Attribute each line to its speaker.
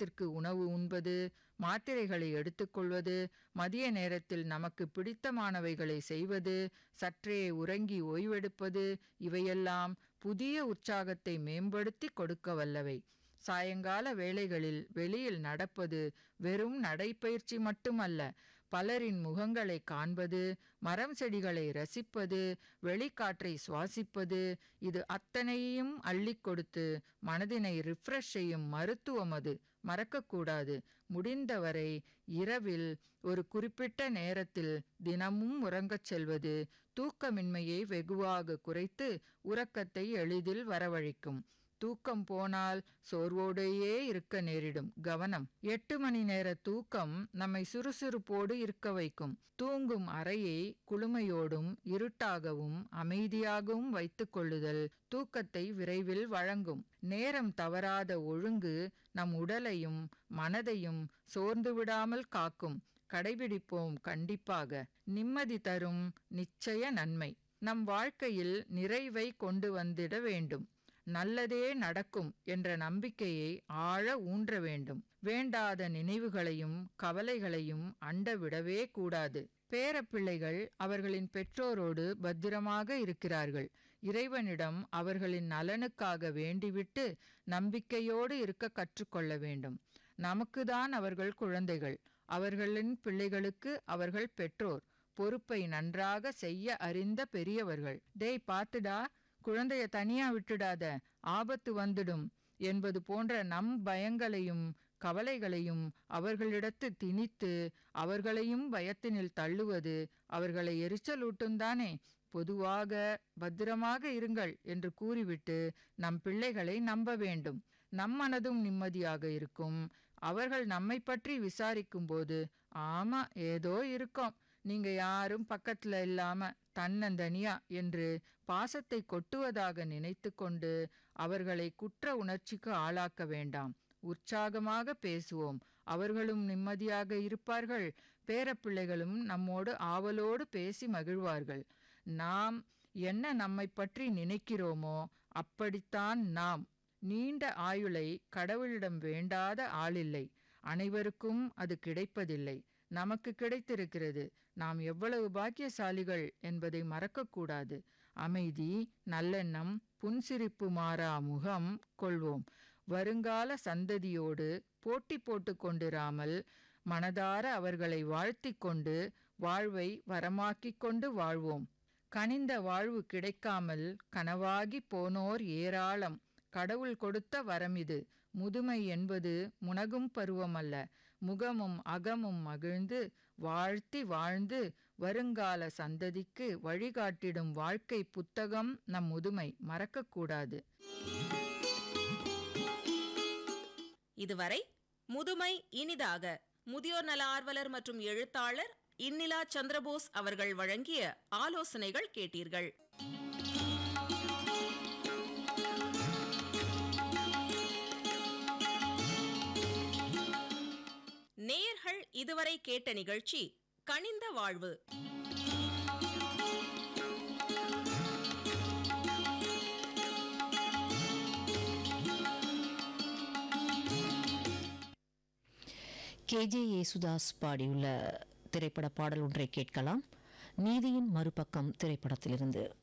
Speaker 1: நேரத்திற்கு உணவு உண்பது மாத்திரைகளை எடுத்துக்கொள்வது மதிய நேரத்தில் நமக்கு பிடித்தமானவைகளை செய்வது சற்றே உறங்கி ஓய்வெடுப்பது இவையெல்லாம் புதிய உற்சாகத்தை மேம்படுத்தி கொடுக்க வல்லவை சாயங்கால வேளைகளில் வெளியில் நடப்பது வெறும் நடைப்பயிற்சி மட்டுமல்ல பலரின் முகங்களை காண்பது மரம் செடிகளை ரசிப்பது வெளிக்காற்றை சுவாசிப்பது இது அத்தனையும் அள்ளி கொடுத்து மனதினை ரிஃப்ரெஷ் செய்யும் மருத்துவம் அது மறக்கக்கூடாது முடிந்தவரை இரவில் ஒரு குறிப்பிட்ட நேரத்தில் தினமும் உறங்கச் செல்வது தூக்கமின்மையை வெகுவாக குறைத்து உறக்கத்தை எளிதில் வரவழைக்கும் தூக்கம் போனால் சோர்வோடையே இருக்க நேரிடும் கவனம் எட்டு மணி நேர தூக்கம் நம்மை சுறுசுறுப்போடு இருக்க வைக்கும் தூங்கும் அறையை குளுமையோடும் இருட்டாகவும் அமைதியாகவும் வைத்துக் கொள்ளுதல் தூக்கத்தை விரைவில் வழங்கும் நேரம் தவறாத ஒழுங்கு நம் உடலையும் மனதையும் சோர்ந்து விடாமல் காக்கும் கடைபிடிப்போம் கண்டிப்பாக நிம்மதி தரும் நிச்சய நன்மை நம் வாழ்க்கையில் நிறைவை கொண்டு வந்திட வேண்டும் நல்லதே நடக்கும் என்ற நம்பிக்கையை ஆழ ஊன்ற வேண்டும் வேண்டாத நினைவுகளையும் கவலைகளையும் அண்ட விடவே கூடாது பேரப்பிள்ளைகள் அவர்களின் பெற்றோரோடு பத்திரமாக இருக்கிறார்கள் இறைவனிடம் அவர்களின் நலனுக்காக வேண்டிவிட்டு நம்பிக்கையோடு இருக்க கற்றுக்கொள்ள வேண்டும் நமக்குதான் அவர்கள் குழந்தைகள் அவர்களின் பிள்ளைகளுக்கு அவர்கள் பெற்றோர் பொறுப்பை நன்றாக செய்ய அறிந்த பெரியவர்கள் டேய் பாத்துடா குழந்தைய தனியா விட்டுடாத ஆபத்து வந்துடும் என்பது போன்ற நம் பயங்களையும் கவலைகளையும் அவர்களிடத்து திணித்து அவர்களையும் பயத்தினில் தள்ளுவது அவர்களை எரிச்சலூட்டும் தானே பொதுவாக பத்திரமாக இருங்கள் என்று கூறிவிட்டு நம் பிள்ளைகளை நம்ப வேண்டும் நம் மனதும் நிம்மதியாக இருக்கும் அவர்கள் நம்மை பற்றி விசாரிக்கும் போது ஆமா ஏதோ இருக்கோம் நீங்க யாரும் பக்கத்துல இல்லாம தன்னந்தனியா என்று பாசத்தை கொட்டுவதாக நினைத்து கொண்டு அவர்களை குற்ற உணர்ச்சிக்கு ஆளாக்க வேண்டாம் உற்சாகமாக பேசுவோம் அவர்களும் நிம்மதியாக இருப்பார்கள் பேரப்பிள்ளைகளும் நம்மோடு ஆவலோடு பேசி மகிழ்வார்கள் நாம் என்ன நம்மை பற்றி நினைக்கிறோமோ அப்படித்தான் நாம் நீண்ட ஆயுளை கடவுளிடம் வேண்டாத ஆளில்லை அனைவருக்கும் அது கிடைப்பதில்லை நமக்கு கிடைத்திருக்கிறது நாம் எவ்வளவு பாக்கியசாலிகள் என்பதை மறக்கக்கூடாது அமைதி நல்லெண்ணம் புன்சிரிப்பு மாறா முகம் கொள்வோம் வருங்கால சந்ததியோடு போட்டி போட்டு கொண்டிராமல் மனதார அவர்களை வாழ்த்திக் கொண்டு வாழ்வை வரமாக்கிக் கொண்டு வாழ்வோம் கனிந்த வாழ்வு கிடைக்காமல் கனவாகி போனோர் ஏராளம் கடவுள் கொடுத்த வரம் இது முதுமை என்பது முனகும் பருவமல்ல முகமும் அகமும் மகிழ்ந்து வாழ்த்தி வாழ்ந்து வருங்கால சந்ததிக்கு வழிகாட்டிடும் வாழ்க்கை புத்தகம் நம் முதுமை மறக்கக்கூடாது
Speaker 2: இதுவரை முதுமை இனிதாக முதியோர் நல ஆர்வலர் மற்றும் எழுத்தாளர் இன்னிலா சந்திரபோஸ் அவர்கள் வழங்கிய ஆலோசனைகள் கேட்டீர்கள் நேயர்கள் இதுவரை கேட்ட நிகழ்ச்சி கனிந்த வாழ்வு
Speaker 3: கேஜே யேசுதாஸ் பாடியுள்ள திரைப்பட பாடல் ஒன்றை கேட்கலாம் நீதியின் மறுபக்கம் திரைப்படத்திலிருந்து